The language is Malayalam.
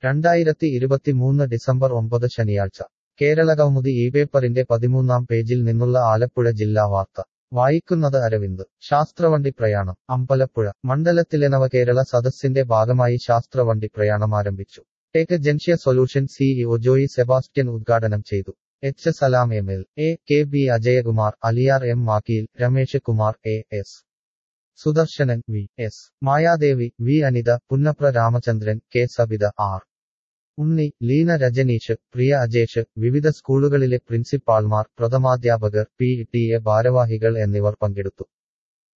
രണ്ടായിരത്തി ഇരുപത്തിമൂന്ന് ഡിസംബർ ഒമ്പത് ശനിയാഴ്ച കേരളകൗമുദി ഈ പേപ്പറിന്റെ പതിമൂന്നാം പേജിൽ നിന്നുള്ള ആലപ്പുഴ ജില്ലാ വാർത്ത വായിക്കുന്നത് അരവിന്ദ് ശാസ്ത്രവണ്ടി പ്രയാണം അമ്പലപ്പുഴ മണ്ഡലത്തിലെ നവകേരള സദസ്സിന്റെ ഭാഗമായി ശാസ്ത്രവണ്ടി പ്രയാണം ആരംഭിച്ചു Techgentsia solution CEO Joy Sebastian ഉദ്ഘാടനം ചെയ്തു H Salam M L A K B Ajayakumar Aliyar M Makkil Ramesh Kumar A S Sudarsanan V S Mayadevi V Anitha Punnapra Ramachandran K Sabitha R Unni Leena Rajanish Priya Ajesh വിവിധ സ്കൂളുകളിലെ പ്രിൻസിപ്പാൾമാർ പ്രഥമാധ്യാപകർ പി ടി എ ഭാരവാഹികൾ എന്നിവർ പങ്കെടുത്തു